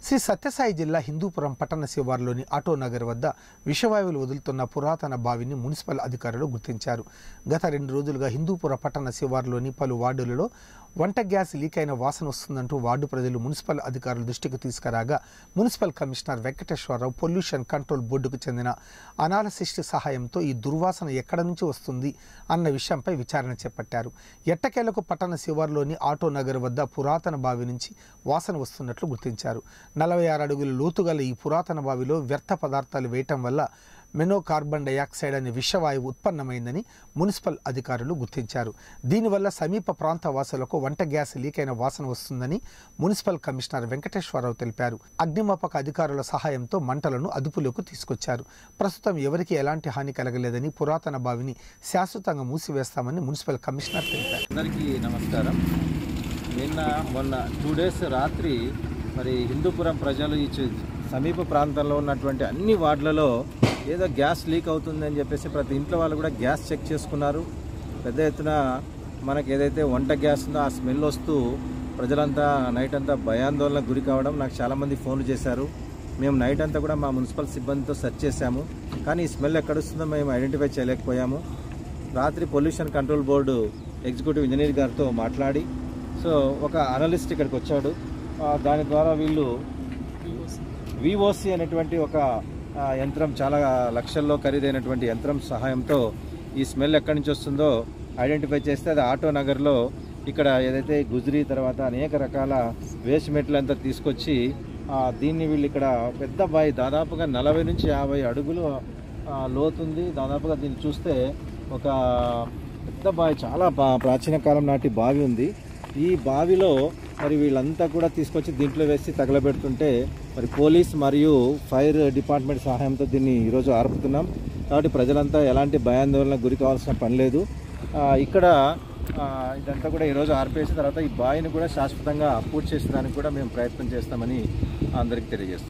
శ్రీ సత్యసాయి జిల్లా హిందూపురం పట్టణ శివారులోని ఆటో నగర్ వద్ద విషవాయువులు వదులుతున్న పురాతన బావిని మున్సిపల్ అధికారులు గుర్తించారు గత రెండు రోజులుగా హిందూపుర పట్టణ శివారులోని పలు వార్డులలో వంట గ్యాస్ లీక్ అయిన వాసన వస్తుందంటూ వార్డు ప్రజలు మున్సిపల్ అధికారుల దృష్టికి తీసుకురాగా municipal commissioner Venkateswararao pollution control బోర్డుకు చెందిన అనాలసిస్ట్ సహాయంతో ఈ దుర్వాసన ఎక్కడ నుంచి వస్తుంది అన్న విషయంపై విచారణ చేపట్టారు ఎట్టకేలకు పట్టణ శివారులోని ఆటో నగర్ వద్ద పురాతన బావి నుంచి వాసన వస్తున్నట్లు గుర్తించారు నలభై ఆరు అడుగుల లోతుగల ఈ పురాతన బావిలో వ్యర్థ పదార్థాలు వేయటం వల్ల మెనో కార్బన్ డయాక్సైడ్ అనే విషవాయువు ఉత్పన్నమైందని మున్సిపల్ అధికారులు గుర్తించారు దీనివల్ల సమీప ప్రాంత వాసులకు వంట గ్యాస్ లీక్ అయిన వాసన వస్తుందని మున్సిపల్ కమిషనర్ వెంకటేశ్వరరావు తెలిపారు అగ్నిమాపక అధికారుల సహాయంతో మంటలను అదుపులోకి తీసుకొచ్చారు ప్రస్తుతం ఎవరికీ ఎలాంటి హాని కలగలేదని పురాతన బావిని శాశ్వతంగా మూసివేస్తామని మున్సిపల్ కమిషనర్ తెలిపారు అందరికీ నమస్కారం నిన్న మొన్న టూ డేస్ రాత్రి మరి హిందూపురం ప్రజలు ఈ చు- సమీప ప్రాంతంలో ఉన్నటువంటి అన్ని వార్డులలో ఏదో గ్యాస్ లీక్ అవుతుందని చెప్పేసి ప్రతి ఇంట్లో వాళ్ళు కూడా గ్యాస్ చెక్ చేసుకున్నారు పెద్ద ఎత్తున మనకి ఏదైతే వంట గ్యాస్ ఉందో ఆ స్మెల్ వస్తూ ప్రజలంతా నైట్ అంతా భయాందోళనకు గురి కావడం నాకు చాలామంది ఫోన్లు చేశారు మేము నైట్ అంతా కూడా మా మున్సిపల్ సిబ్బందితో సెర్చ్ చేశాము కానీ ఈ స్మెల్ ఎక్కడొస్తుందో మేము ఐడెంటిఫై చేయలేకపోయాము రాత్రి pollution control board executive engineer గారితో మాట్లాడి సో ఒక అనలిస్ట్ ఇక్కడికి వచ్చాడు ఆ, దాని ద్వారా వీళ్ళు విఓసి అనేటువంటి ఒక ఆ, యంత్రం చాలా లక్షల్లో ఖరీదైనటువంటి యంత్రం సహాయంతో ఈ స్మెల్ ఎక్కడి నుంచి వస్తుందో ఐడెంటిఫై చేస్తే అది ఆటో నగర్లో ఇక్కడ ఏదైతే గుజరీ తర్వాత అనేక రకాల వేస్ట్ మెటీరియల్ అంతా తీసుకొచ్చి ఆ, దీన్ని వీళ్ళు ఇక్కడ పెద్ద బావి దాదాపుగా నలభై నుంచి యాభై అడుగులు ఆ, లోతుంది దాదాపుగా దీన్ని చూస్తే ఒక పెద్ద బావి చాలా పా- ప్రాచీన కాలం నాటి బావి ఉంది ఈ బావిలో మరి వీళ్ళంతా కూడా తీసుకొచ్చి దీంట్లో వేసి తగలబెడుతుంటే మరి పోలీస్ మరియు ఫైర్ డిపార్ట్మెంట్ సహాయంతో దీన్ని ఈరోజు ఆర్పుతున్నాం కాబట్టి ప్రజలంతా ఎలాంటి భయాందోళనకు గురి కావాల్సిన పని లేదు ఆ, ఇక్కడ ఆ, ఇదంతా కూడా ఈరోజు ఆర్పేసిన తర్వాత ఈ బావిని కూడా శాశ్వతంగా పూర్తి చేసేదానికి కూడా మేము ప్రయత్నం చేస్తామని అందరికీ తెలియజేస్తాం